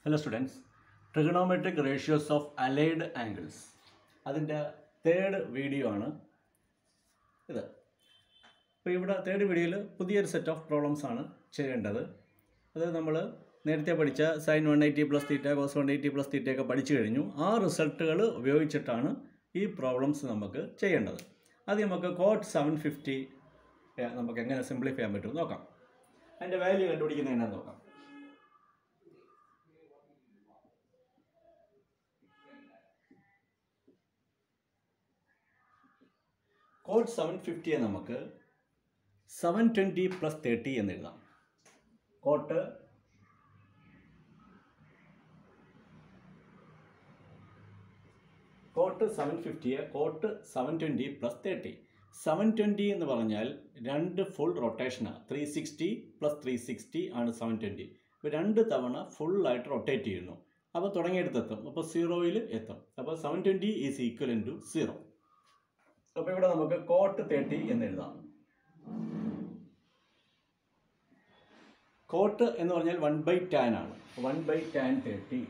Hello students trigonometric ratios of allied angles അതിൻ്റെ third video ആണ് ഇത് അപ്പോൾ ഇവിടെ തേർഡ് വീഡിയോയിൽ പുതിയൊരു സെറ്റ് ഓഫ് പ്രോബ്ലംസ് ആണ് ചെയ്യേണ്ടത് അത് നമ്മൾ നേരത്തെ പഠിച്ച sine one eighty plus theta cos one eighty plus theta ഒക്കെ പഠിച്ചു കഴിഞ്ഞു ആ റിസൾട്ടുകൾ ഉപയോഗിച്ചിട്ടാണ് ഈ പ്രോബ്ലംസ് നമുക്ക് ചെയ്യേണ്ടത് ആദ്യം നമുക്ക് കോട്ട് സെവൻ ഫിഫ്റ്റി നമുക്ക് എങ്ങനെ സിംപ്ലിഫൈ ചെയ്യാൻ പറ്റും നോക്കാം അതിൻ്റെ വാല്യൂ കണ്ടുപിടിക്കുന്നത് എങ്ങനെ നോക്കാം കോഡ് സെവൻ ഫിഫ്റ്റിയെ നമുക്ക് സെവൻ ട്വൻറ്റി പ്ലസ് തേർട്ടി എന്ന് എഴുതാം കോട്ട് കോട്ട് സെവൻ ഫിഫ്റ്റിയെ cot seven twenty plus thirty seven twenty എന്ന് പറഞ്ഞാൽ രണ്ട് ഫുൾ റൊട്ടേഷനാണ് three sixty plus three sixty ആണ് സെവൻ ട്വൻറ്റി ഇപ്പോൾ രണ്ട് തവണ ഫുള്ളായിട്ട് റൊട്ടേറ്റ് ചെയ്യുന്നു അപ്പോൾ തുടങ്ങിയെടുത്തെത്തും അപ്പോൾ സീറോയിൽ എത്തും അപ്പോൾ seven twenty is equal to zero അപ്പോൾ ഇവിടെ നമുക്ക് കോട്ട് തേർട്ടി എന്ന് എഴുതാം കോട്ട് എന്ന് പറഞ്ഞാൽ വൺ ബൈ ടാൻ ആണ് one by tan thirty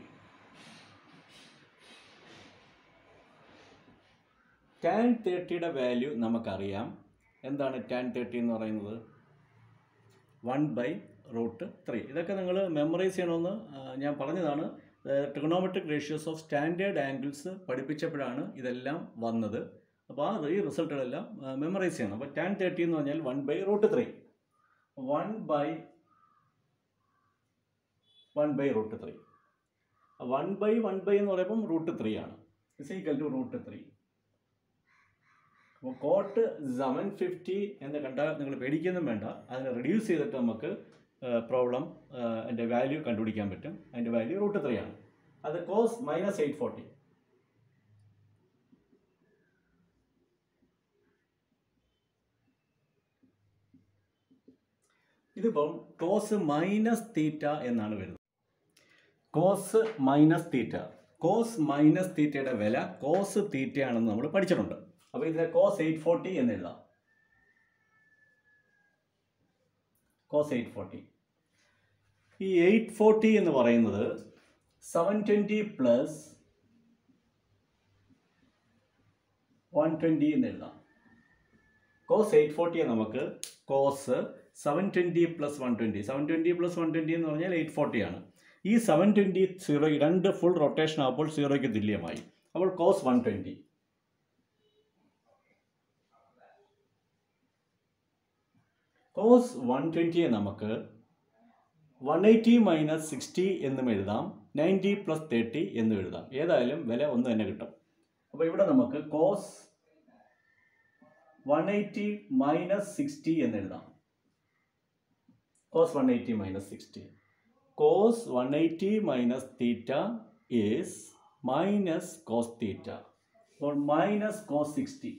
tan തേർട്ടിയുടെ വാല്യൂ നമുക്കറിയാം എന്താണ് ടാൻ തേർട്ടി എന്ന് പറയുന്നത് വൺ ബൈ റൂട്ട് ത്രീ ഇതൊക്കെ നിങ്ങൾ മെമ്മറൈസ് ചെയ്യണമെന്ന് ആ, ഞാൻ പറഞ്ഞതാണ് trigonometric ratios of standard angles പഠിപ്പിച്ചപ്പോഴാണ് ഇതെല്ലാം വന്നത് അപ്പോൾ ആ ഈ റിസൾട്ടുകളെല്ലാം മെമ്മറൈസ് ചെയ്യണം അപ്പോൾ ടാൻ തേർട്ടി എന്ന് പറഞ്ഞാൽ one by root three one by one by root three one by one by എന്ന് പറയുമ്പം റൂട്ട് ത്രീ ആണ് is equal to root three അപ്പോൾ കോട്ട് സെവൻ ഫിഫ്റ്റി എന്ന് കണ്ടാൽ നിങ്ങൾ പേടിക്കൊന്നും വേണ്ട അതിനെ റിഡ്യൂസ് ചെയ്തിട്ട് നമുക്ക് പ്രോബ്ലം അതിൻ്റെ വാല്യൂ കണ്ടുപിടിക്കാൻ പറ്റും അതിൻ്റെ വാല്യൂ റൂട്ട് ത്രീ ആണ് അത് കോസ് മൈനസ് എയ്റ്റ് ഫോർട്ടി ഇതിപ്പം കോസ് മൈനസ് തീറ്റ എന്നാണ് വരുന്നത് cos minus theta cos minus തീറ്റയുടെ വില കോസ് തീറ്റയാണെന്ന് നമ്മൾ പഠിച്ചിട്ടുണ്ട് അപ്പോൾ ഇതിനെ കോസ് എയ്റ്റ് ഫോർട്ടി എന്ന് എഴുതാം കോസ് എയ്റ്റ് ഫോർട്ടി ഈ എയ്റ്റ് ഫോർട്ടി എന്ന് പറയുന്നത് seven twenty plus one twenty എന്ന് എഴുതാം കോസ് എയ്റ്റ് ഫോർട്ടിയെ നമുക്ക് cos seven twenty plus one twenty seven twenty plus one twenty എന്ന് പറഞ്ഞാൽ എയ്റ്റ് ഫോർട്ടി ആണ് ഈ സെവൻ ട്വൻറ്റി സീറോ രണ്ട് ഫുൾ റൊട്ടേഷൻ ആകുമ്പോൾ സീറോയ്ക്ക് തുല്യമായി അപ്പോൾ cos one twenty cos one ട്വൻറ്റിയെ നമുക്ക് വൺ എയ്റ്റി മൈനസ് സിക്സ്റ്റി എന്നും എഴുതാം നയൻറ്റി പ്ലസ് തേർട്ടി എന്നും എഴുതാം ഏതായാലും വില ഒന്ന് തന്നെ കിട്ടും അപ്പോൾ ഇവിടെ നമുക്ക് cos one eighty minus sixty എന്ന് എഴുതാം cos one eighty minus sixty cos one eighty minus theta is minus cos theta അപ്പോൾ മൈനസ് കോസ് സിക്സ്റ്റി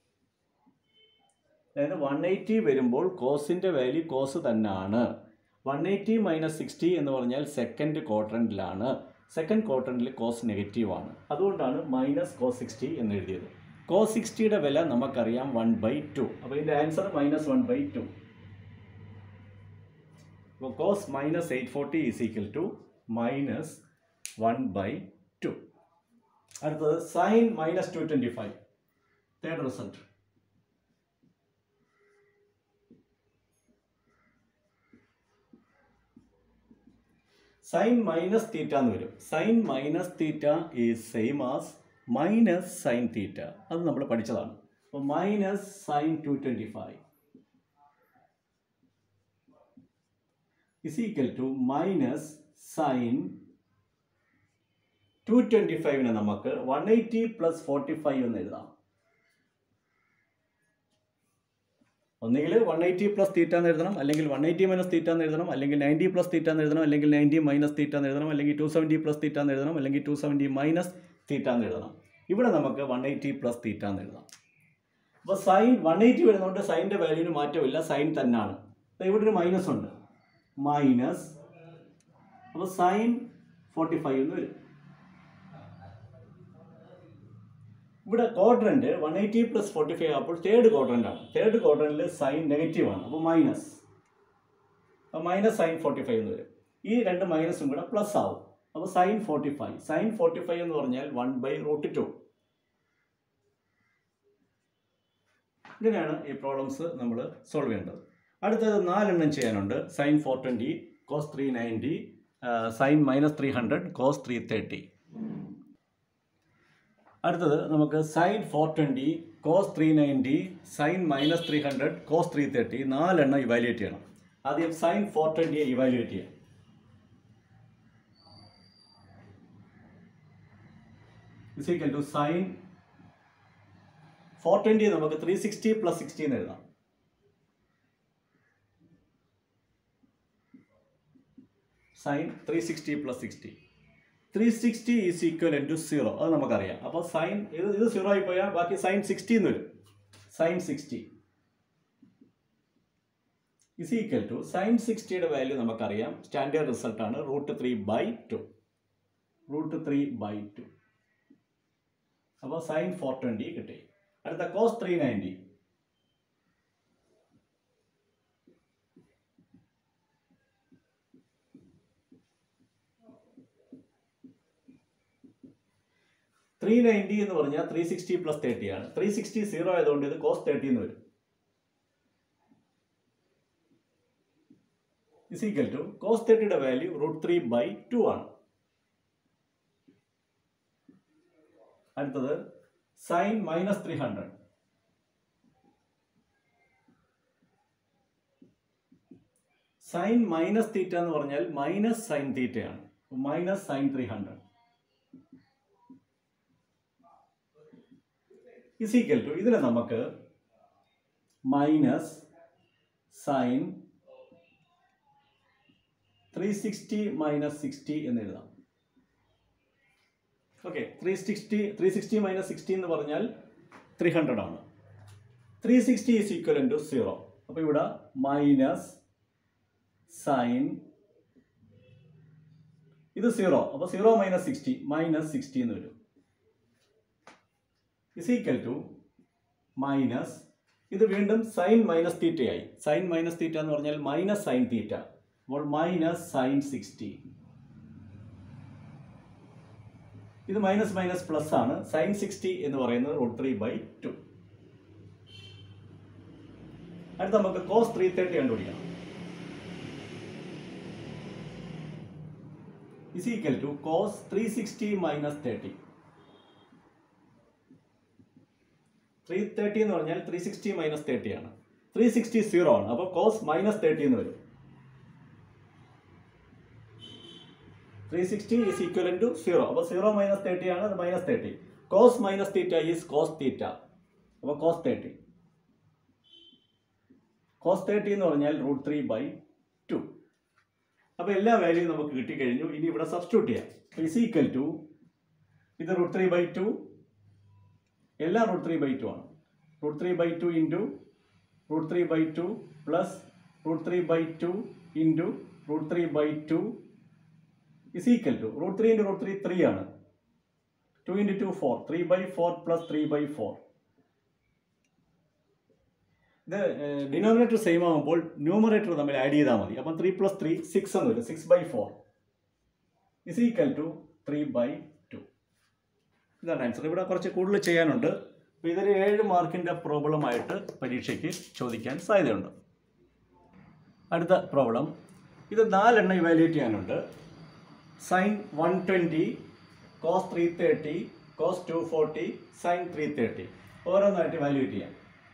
അതായത് വൺ എയ്റ്റി വരുമ്പോൾ കോസിൻ്റെ വാല്യൂ കോസ് തന്നെയാണ് വൺ എയ്റ്റി മൈനസ് സിക്സ്റ്റി എന്ന് പറഞ്ഞാൽ സെക്കൻഡ് ക്വാർട്ടറിലാണ് സെക്കൻഡ് ക്വാർട്ടറിൽ കോസ് നെഗറ്റീവ് ആണ് അതുകൊണ്ടാണ് മൈനസ് കോസ് സിക്സ്റ്റി എന്ന് എഴുതിയത് കോസ് സിക്സ്റ്റിയുടെ വില നമുക്കറിയാം വൺ ബൈ ടു അപ്പോൾ ഇതിൻ്റെ answer minus one by two അപ്പോൾ cos minus eight forty is equal to minus one by two അടുത്തത് sine minus two twenty five third result sine minus theta എന്ന് വരും sine minus theta is same as minus sine theta അത് നമ്മൾ പഠിച്ചതാണ് അപ്പോൾ minus sine two twenty five is equal to minus sine two twenty ഫൈവിനെ നമുക്ക് one eighty plus forty five എന്ന് എഴുതാം ഒന്നുകിൽ വൺ എയ്റ്റി പ്ലസ് തീറ്റ എന്ന് എഴുതണം അല്ലെങ്കിൽ വൺ എയ്റ്റി മൈനസ് തീറ്റ എന്ന് എഴുതണം അല്ലെങ്കിൽ നയൻറ്റി പ്ലസ് തീറ്റ എന്ന് എഴുതണം അല്ലെങ്കിൽ നയൻറ്റി മൈനസ് തീറ്റ എന്ന് എഴുതണം അല്ലെങ്കിൽ ടു സെവൻറ്റി പ്ലസ് തീറ്റ എന്ന് എഴുതണം അല്ലെങ്കിൽ ടു സെവൻറ്റി മൈനസ് തീറ്റ എന്ന് എഴുതണം ഇവിടെ നമുക്ക് വൺ എയ്റ്റി പ്ലസ് തീറ്റ എന്ന് എഴുതാം അപ്പോൾ സൈൻ വൺ എയ്റ്റി വരുന്നതുകൊണ്ട് സൈൻ്റെ വാല്യൂവിന് മാറ്റമില്ല സൈൻ തന്നെയാണ് ദാ ഇവിടെ ഒരു മൈനസ് ഉണ്ട് മൈനസ് അപ്പോൾ സൈൻ ഫോർട്ടി ഫൈവ് എന്ന് വരും ഇവിടെ quadrant one eighty plus forty five അപ്പോൾ തേർഡ് ക്വാഡ്രൻ്റ് ആണ് തേർഡ് ക്വാഡ്രൻറ്റിൽ സൈൻ നെഗറ്റീവ് ആണ് അപ്പോൾ മൈനസ് അപ്പോൾ മൈനസ് സൈൻ ഫോർട്ടി ഫൈവ് എന്ന് വരും ഈ രണ്ട് മൈനസും കൂടെ പ്ലസ് ആവും അപ്പോൾ sine forty five sine forty five എന്ന് പറഞ്ഞാൽ വൺ ബൈ റൂട്ട് ടു ഇങ്ങനെയാണ് ഈ പ്രോബ്ലംസ് നമ്മൾ സോൾവ് ചെയ്യേണ്ടത് അടുത്തത് നാലെണ്ണം ചെയ്യാനുണ്ട് sine four twenty cos three ninety sine minus three hundred cos three thirty അടുത്തത് നമുക്ക് sine four twenty cos three ninety sine minus three hundred cos three thirty നാലെണ്ണം ഇവാലുവേറ്റ് ചെയ്യണം ആദ്യം സൈൻ ഫോർ ട്വൻറ്റിയെ ഇവാലുവേറ്റ് ചെയ്യാം is equal to sine four twenty നമുക്ക് three sixty plus sixty എന്ന് എഴുതാം sine three sixty plus sixty three sixty is equal to zero അത് നമുക്കറിയാം അപ്പോൾ സൈൻ ഇത് ഇത് സീറോ ആയി പോയാൽ ബാക്കി സൈൻ സിക്സ്റ്റി എന്ന് വരും sine sixty is equal to sine സിക്സ്റ്റിയുടെ വാല്യൂ നമുക്കറിയാം സ്റ്റാൻഡേർഡ് റിസൾട്ടാണ് root three by two root three by two അപ്പോൾ സൈൻ ഫോർ ട്വൻറ്റി കിട്ടി അടുത്ത cos three ninety three ninety എന്ന് പറഞ്ഞാൽ ത്രീ സിക്സ്റ്റി പ്ലസ് തേർട്ടി ആണ് ത്രീ സിക്സ്റ്റി സീറോ ആയതുകൊണ്ട് ഇത് കോസ് തേർട്ടി എന്ന് വരും ഇസ് ഈക്വൽ ടു കോസ് തേർട്ടിയുടെ value root three by two ആണ് അടുത്തത് sine minus three hundred sine minus theta എന്ന് പറഞ്ഞാൽ മൈനസ് സൈൻ തീറ്റയാണ് minus sine three hundred is equal to ഇതിനെ നമുക്ക് minus sine three sixty minus sixty എന്ന് എഴുതാം okay three sixty three sixty minus sixty എന്ന് പറഞ്ഞാൽ ത്രീ ഹൺഡ്രഡ് ആണ് three sixty is equal to zero അപ്പോൾ ഇവിടെ മൈനസ് സൈൻ ഇത് സീറോ അപ്പോൾ zero minus sixty minus sixty എന്ന് വരും ഇസ് ഈക്വൽ ടു മൈനസ് ഇത് വീണ്ടും സൈൻ മൈനസ് തീറ്റയായി സൈൻ മൈനസ് തീറ്റ എന്ന് പറഞ്ഞാൽ മൈനസ് സൈൻ തീറ്റ അപ്പോൾ മൈനസ് സൈൻ സിക്സ്റ്റി ഇത് മൈനസ് മൈനസ് പ്ലസ് ആണ് സൈൻ സിക്സ്റ്റി എന്ന് പറയുന്നത് റൂട്ട് ത്രീ ബൈ ടു അടുത്ത നമുക്ക് കോസ് ത്രീ തേർട്ടി കണ്ടുപിടിക്കണം is equal to cos three sixty minus thirty three thirty എന്ന് പറഞ്ഞാൽ ത്രീ സിക്സ്റ്റി മൈനസ് തേർട്ടി ആണ് ത്രീ സിക്സ്റ്റി സീറോ ആണ് അപ്പോൾ കോസ് മൈനസ് തേർട്ടി എന്ന് വരും three sixty is equal to zero അപ്പോൾ സീറോ മൈനസ് തേർട്ടി ആണ് അത് minus thirty cos minus theta is cos theta അപ്പോൾ കോസ് തേർട്ടി കോസ് തേർട്ടി എന്ന് പറഞ്ഞാൽ റൂട്ട് ത്രീ ബൈ ടു അപ്പോൾ എല്ലാ വാല്യൂയും നമുക്ക് കിട്ടിക്കഴിഞ്ഞു ഇനി ഇവിടെ സബ്സ്റ്റിറ്റ്യൂട്ട് ചെയ്യാം ഇസ് ഈക്വൽ ടു ഇത് റൂട്ട് ത്രീ ബൈ ടു എല്ലാം റൂട്ട് ത്രീ ബൈ ടു ആണ് root three by two into root three by two plus root three by two into root three by two is equal to root three into root three three ആണ് two into two four three by four plus three by four ഇത് denominator same ആകുമ്പോൾ numerator തമ്മിൽ add ചെയ്താൽ മതി അപ്പം three plus three six എന്ന് വരും six by four is equal to three by two ഇതാണ് ആൻസർ ഇവിടെ കുറച്ച് കൂടുതൽ ചെയ്യാനുണ്ട് അപ്പോൾ ഇതൊരു ഏഴ് മാർക്കിൻ്റെ പ്രോബ്ലമായിട്ട് പരീക്ഷയ്ക്ക് ചോദിക്കാൻ സാധ്യതയുണ്ട് അടുത്ത പ്രോബ്ലം ഇത് നാലെണ്ണം ഇവാലുവേറ്റ് ചെയ്യാനുണ്ട് sine one twenty cos three thirty cos two forty sine three thirty ഓരോന്നായിട്ട് ഇവാലുവേറ്റ് ചെയ്യാം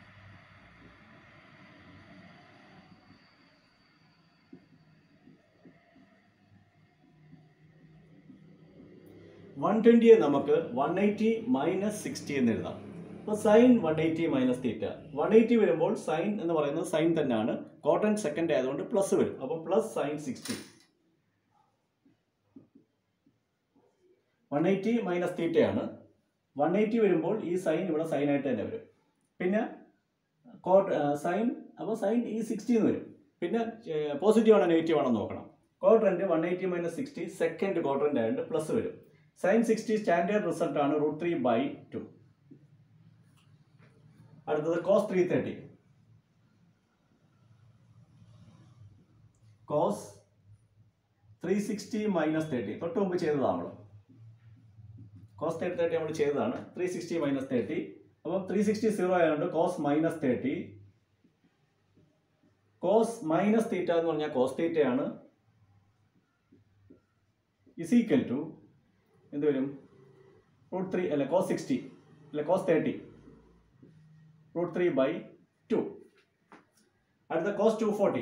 വൺ ട്വൻറ്റിയെ നമുക്ക് വൺ എയ്റ്റി മൈനസ് സിക്സ്റ്റി എന്ന് എഴുതാം അപ്പോൾ sine one eighty minus theta one eighty വരുമ്പോൾ സൈൻ എന്ന് പറയുന്നത് സൈൻ തന്നെയാണ് കോട്ടൺ സെക്കൻഡ് ആയതുകൊണ്ട് പ്ലസ് വരും അപ്പോൾ plus sine sixty one eighty minus തീറ്റയാണ് വൺ എയ്റ്റി വരുമ്പോൾ ഈ സൈൻ ഇവിടെ സൈൻ ആയിട്ട് തന്നെ വരും പിന്നെ കോട്ട് സൈൻ അപ്പോൾ സൈൻ ഈ സിക്സ്റ്റി എന്ന് വരും പിന്നെ പോസിറ്റീവ് ആണോ നെഗറ്റീവ് ആണോ നോക്കണം quadrant one eighty minus sixty second quadrant ആയതുകൊണ്ട് പ്ലസ് വരും സൈൻ സിക്സ്റ്റി സ്റ്റാൻഡേർഡ് റിസൾട്ട് ആണ് റൂട്ട് ത്രീ ബൈ ടു അടുത്തത് cos three thirty cos three sixty minus thirty തൊട്ട് മുമ്പ് ചെയ്തതാണ് നമ്മൾ കോസ് തേർട്ടി തേർട്ടി നമ്മൾ ചെയ്തതാണ് ത്രീ സിക്സ്റ്റി മൈനസ് തേർട്ടി അപ്പം ത്രീ സിക്സ്റ്റി സീറോ ആയതുകൊണ്ട് cos minus thirty cos minus theta എന്ന് പറഞ്ഞാൽ കോസ് തീറ്റയാണ് ഇസ് ഈക്വൽ ടു എന്ത് വരും റൂട്ട് ത്രീ അല്ല കോസ് സിക്സ്റ്റി അല്ല cos thirty root three by two അടുത്ത cos two forty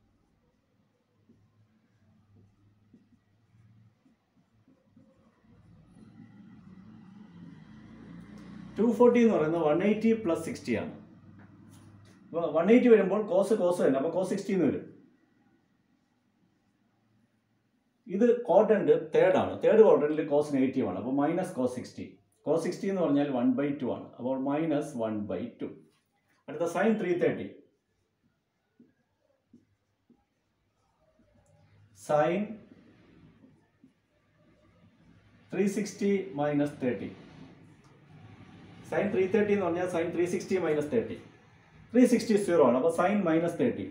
two forty എന്ന് പറയുന്നത് വൺ എയ്റ്റി പ്ലസ് സിക്സ്റ്റി ആണ് അപ്പോൾ വൺ എയ്റ്റി വരുമ്പോൾ കോസ് കോസ് തന്നെ അപ്പോൾ കോസ് സിക്സ്റ്റി എന്ന് വരും ഇത് ക്വാഡ്രന്റ് തേർഡ് ആണ് തേർഡ് ക്വാഡ്രന്റിൽ കോസ് നെഗറ്റീവ് ആണ് അപ്പോൾ minus cos sixty cos sixty എന്ന് പറഞ്ഞാൽ വൺ ബൈ ടു ആണ് അപ്പോൾ മൈനസ് വൺ ബൈ ടു അടുത്ത sine three thirty sine three sixty minus thirty sine three thirty എന്ന് പറഞ്ഞാൽ sine three sixty minus thirty three sixty zero ആണ് അപ്പോൾ sine minus thirty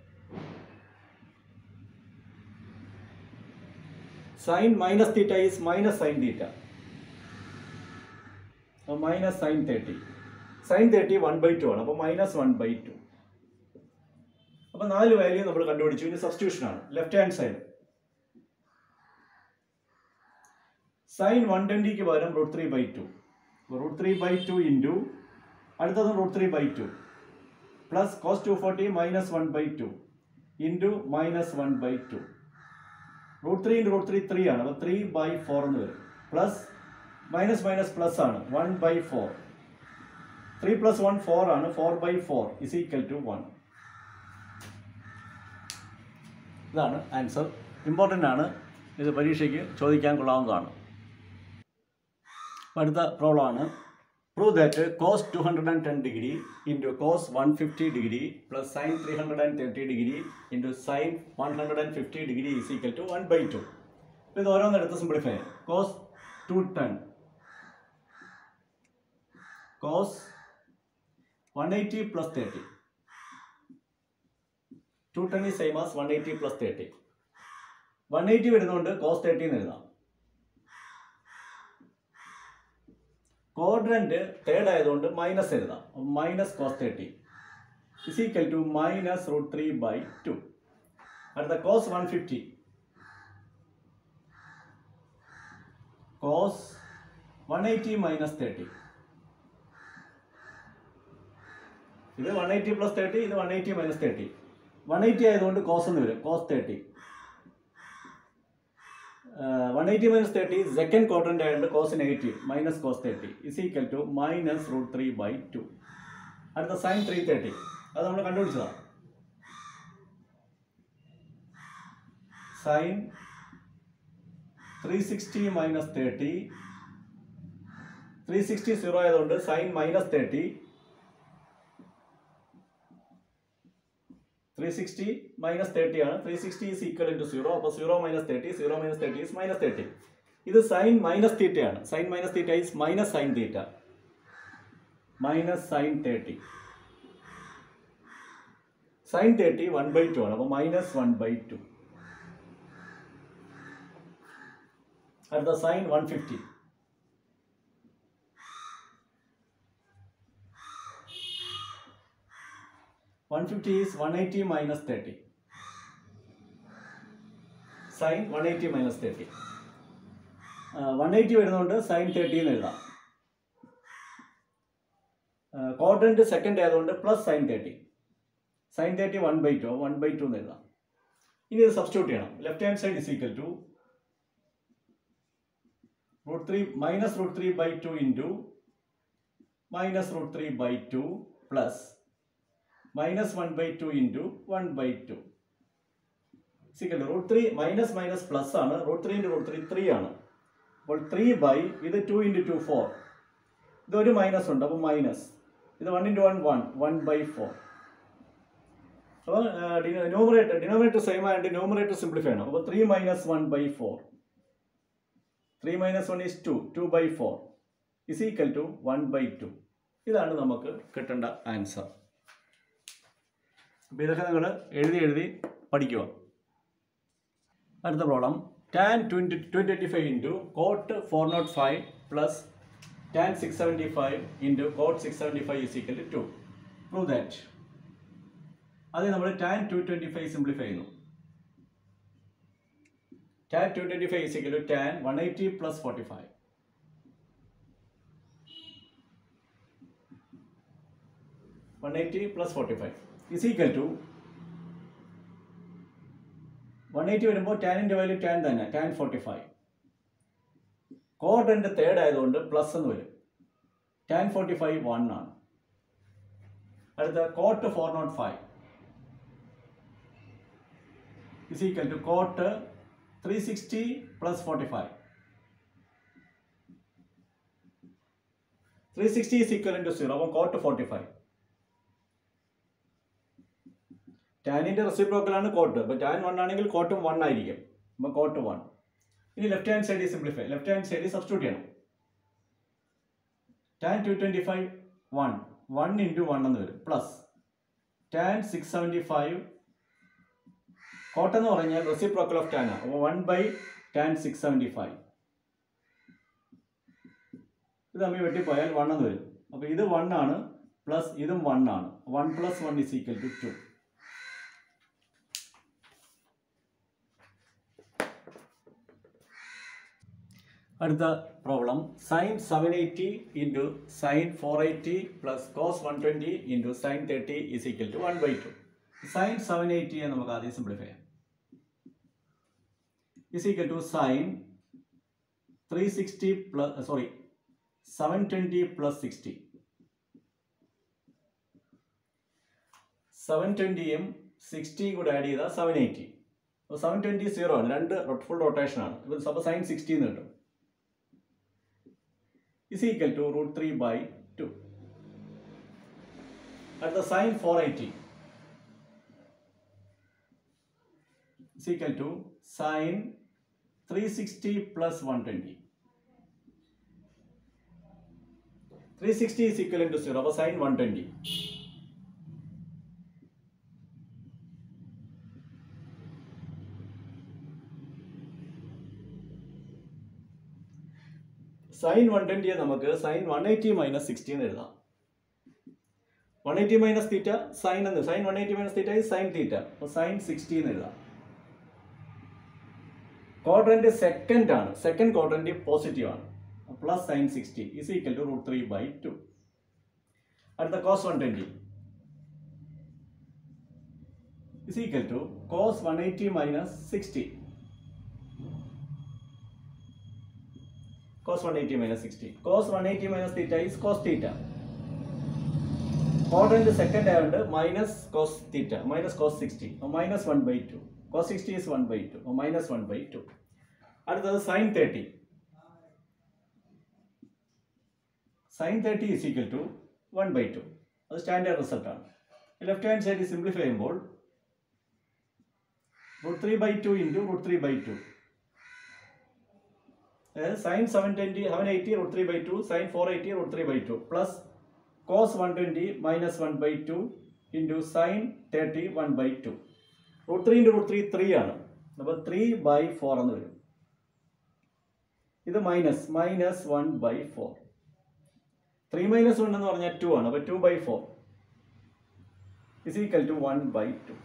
sine minus theta is minus sine theta minus sine thirty sine thirty one by two ആണ് അപ്പോൾ minus one by two അപ്പോൾ നാല് value നമ്മൾ കണ്ടുപിടിച്ചു ഇനി substitution ആണ് left hand side sine one ട്വൻറ്റിക്ക് പകരം root three by two root three by two into അടുത്തത് root three by two plus cos two forty minus one by two into minus one by two root three into root three three ആണ് അപ്പോൾ three by four എന്ന് വരും plus minus minus plus ആണ് one by four three plus one four ആണ് four by four is equal to one ഇതാണ് answer important ആണ് ഇത് പരീക്ഷയ്ക്ക് ചോദിക്കാൻ കൊള്ളാവുന്നതാണ് അപ്പോൾ അടുത്ത പ്രോബ്ലം ആണ് prove that cos two hundred and ten degree into cos one fifty degree plus sine three hundred and thirty degree into sine one hundred and fifty degree is equal to one by two ഇത് ഓരോന്നെടുത്ത് simplify ചെയ്യാം cos two ten cos one eighty plus thirty two ten is same as one eighty plus thirty one eighty വരുന്നതുകൊണ്ട് cos thirty എന്ന് എഴുതാം quadrant third ആയതുകൊണ്ട് minus എഴുതാം minus cos thirty is equal to minus root three by two അടുത്ത cos one fifty cos one eighty minus thirty ഇത് one eighty plus thirty ഇത് one eighty minus thirty one eighty ആയതുകൊണ്ട് cos എന്ന് വരും cos thirty one eighty minus thirty second quadrant ആയതുകൊണ്ട് cos negative minus cos thirty is equal to minus root three by two അടുത്ത sine three thirty അത് നമ്മൾ കണ്ടുപിടിച്ചതാണ് sine three sixty minus thirty three sixty zero ആയതുകൊണ്ട് sine minus thirty three sixty minus thirty ആണ് three sixty is equal into zero അപ്പോൾ zero minus thirty zero minus thirty is minus thirty ഇത് sine minus തീറ്റയാണ് sine minus theta is minus sine theta minus sine thirty sine thirty one by two ആണ് അപ്പോൾ minus one by two അടുത്ത sine one fifty one fifty is one eighty minus thirty sine one eighty minus thirty one eighty വരുന്നതുകൊണ്ട് sine thirty എന്ന് എഴുതാം quadrant second ആയതുകൊണ്ട് plus sine thirty sine thirty one by two one by two എന്ന് എഴുതാം ഇനി ഇത് substitute ചെയ്യണം left hand side is equal to root three minus root three by two into minus root three by two plus minus one by two into one by two സിക്കൽ root three minus minus plus ആണ് root three into root three three ആണ് അപ്പോൾ three by ഇത് two into two four ഇതൊരു minus ഉണ്ട് അപ്പോൾ minus ഇത് one into one one by by ഫോർ അപ്പോൾ ന്യൂമറേറ്റർ ഡിനോമിനേറ്റർ സെയിം ആയതുകൊണ്ട് ന്യൂമറേറ്റർ സിംപ്ലിഫൈ ചെയ്യണം അപ്പോൾ three minus one by four three minus one is two two by four is equal to one by two ഇതാണ് നമുക്ക് കിട്ടേണ്ട answer അപ്പോൾ ഇതൊക്കെ നിങ്ങൾ എഴുതി എഴുതി പഠിക്കുക അടുത്ത problem tan twenty two twenty five into cot four naught five plus tan six seventy five into cot six seventy five is equal to two prove that അത് നമ്മൾ tan two twenty five simplify ചെയ്യുന്നു tan two twenty five is equal to tan one eighty plus forty five one eighty plus forty five is equal to one eighty വരുമ്പോൾ ടാനിൻ്റെ value tan തന്നെ tan forty five code third ആയതുകൊണ്ട് plus എന്ന് വരും tan forty five one ആണ് അടുത്ത cot four naught five is equal to cot three sixty plus forty five three sixty is equal to zero അപ്പം cot forty five ടാനിൻ്റെ റെസിപ്രോക്കലാണ് cot അപ്പോൾ tan one ആണെങ്കിൽ കോട്ടും വൺ ആയിരിക്കും അപ്പോൾ കോട്ട് വൺ ഇനി ലെഫ്റ്റ് ഹാൻഡ് സൈഡിൽ സിംപ്ലിഫൈ ലെഫ്റ്റ് ഹാൻഡ് സൈഡിൽ സബ്സ്റ്റിറ്റ്യൂട്ട് ചെയ്യണം tan two twenty five one one into one എന്ന് വരും plus tan six seventy five cot എന്ന് പറഞ്ഞാൽ റെസിപ്രോക്കൽ ഓഫ് ടാൻ അപ്പോൾ one by tan six seventy five ഇത് തമ്മിൽ വെട്ടിപ്പോയാൽ വൺ എന്ന് വരും അപ്പോൾ ഇത് വൺ ആണ് പ്ലസ് ഇതും വൺ ആണ് one plus one is equal to two അടുത്ത problem sine seven eighty into sine four eighty plus cos one twenty into sine thirty is equal to one by two sine seven എയ്റ്റിയെ നമുക്ക് ആദ്യം simplify ചെയ്യാം is equal to sine three sixty plus sorry seven twenty plus sixty seven ട്വൻറ്റിയും സിക്സ്റ്റിയും കൂടെ add ചെയ്താൽ seven eighty അപ്പോൾ seven twenty zero ആണ് രണ്ട് ഫുൾ റൊട്ടേഷൻ ആണ് ഇപ്പോൾ അപ്പോൾ സൈൻ സിക്സ്റ്റി എന്ന് കിട്ടും is equal to root 3 by 2. At the sine 480 is equal to sine 360 plus 120. 360 is equivalent to 0, അപ്പോൾ sine 120. സൈൻ വൺ ട്വൻറ്റിയെ നമുക്ക് sine one eighty minus sixty എന്ന് എഴുതാം one eighty minus theta sine എന്ന് sine one eighty minus theta sine theta അപ്പോൾ sine sixty എന്ന് എഴുതാം quadrant second ആണ് സെക്കൻഡ് ക്വാഡ്രന്റ് പോസിറ്റീവ് ആണ് plus sine sixty is equal to root three by two അടുത്ത cos one twenty is equal to cos one eighty minus sixty cos 180 minus 60. Cos 180 minus theta is cos theta. Quadrant second ആയതുകൊണ്ട് minus cos theta minus cos sixty minus one by two cos sixty is one by two minus one by two അടുത്തത് sine thirty sine thirty is equal to one by two അത് standard റിസൾട്ടാണ് left hand side simplify ചെയ്യുമ്പോൾ root three by two into root three by two അതായത് sine seven twenty seven eighty root three by two sine four eighty root three by two plus cos one twenty minus one by two into sine thirty one by two root three into root three three ആണ് അപ്പോൾ three by four എന്ന് വരും ഇത് minus minus one by four three minus one എന്ന് പറഞ്ഞാൽ two ആണ് അപ്പോൾ two by four is equal to one by two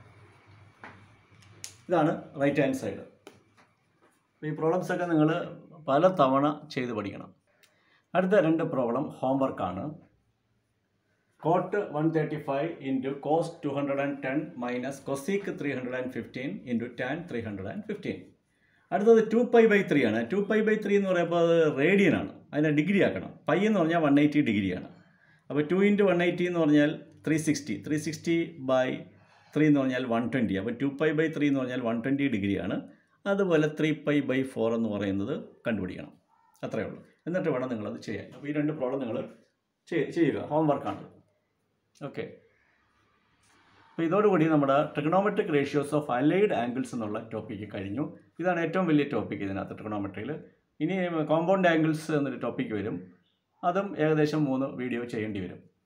ഇതാണ് റൈറ്റ് ഹാൻഡ് സൈഡ് ഈ പ്രോബ്ലംസ് ഒക്കെ നിങ്ങൾ പല തവണ ചെയ്ത് പഠിക്കണം അടുത്ത രണ്ട് പ്രോബ്ലം ഹോംവർക്കാണ് cot one thirty five into cos two hundred and ten minus cosec three hundred and fifteen into tan three hundred and fifteen അടുത്തത് ടു പൈ ബൈ ത്രീ ആണ് ടു പൈ ബൈ ത്രീ എന്ന് പറയുമ്പോൾ അത് radian ആണ് അതിനെ degree ആക്കണം pi എന്ന് പറഞ്ഞാൽ വൺ എയ്റ്റി ഡിഗ്രിയാണ് അപ്പോൾ ടു ഇൻറ്റു വൺ എയ്റ്റി എന്ന് പറഞ്ഞാൽ three sixty three sixty by three എന്ന് പറഞ്ഞാൽ വൺ ട്വൻറ്റി അപ്പോൾ ടു പൈ ബൈ ത്രീ എന്ന് പറഞ്ഞാൽ വൺ ട്വൻറ്റി ഡിഗ്രിയാണ് അതുപോലെ ത്രീ പൈ ബൈ ഫോർ എന്ന് പറയുന്നത് കണ്ടുപിടിക്കണം അത്രയേ ഉള്ളൂ എന്നിട്ട് വേണം നിങ്ങളത് ചെയ്യാൻ അപ്പോൾ ഈ രണ്ട് പ്രോബ്ലം നിങ്ങൾ ചെയ്യുക ഹോംവർക്കാണ് ഓക്കെ അപ്പോൾ ഇതോടുകൂടി നമ്മുടെ trigonometric ratios of allied angles എന്നുള്ള ടോപ്പിക്ക് കഴിഞ്ഞു ഇതാണ് ഏറ്റവും വലിയ ടോപ്പിക്ക് ഇതിനകത്ത് ട്രിഗണോമെട്രിയിൽ ഇനി കോമ്പൗണ്ട് ആംഗിൾസ് എന്നൊരു ടോപ്പിക്ക് വരും അതും ഏകദേശം മൂന്ന് വീഡിയോ ചെയ്യേണ്ടി വരും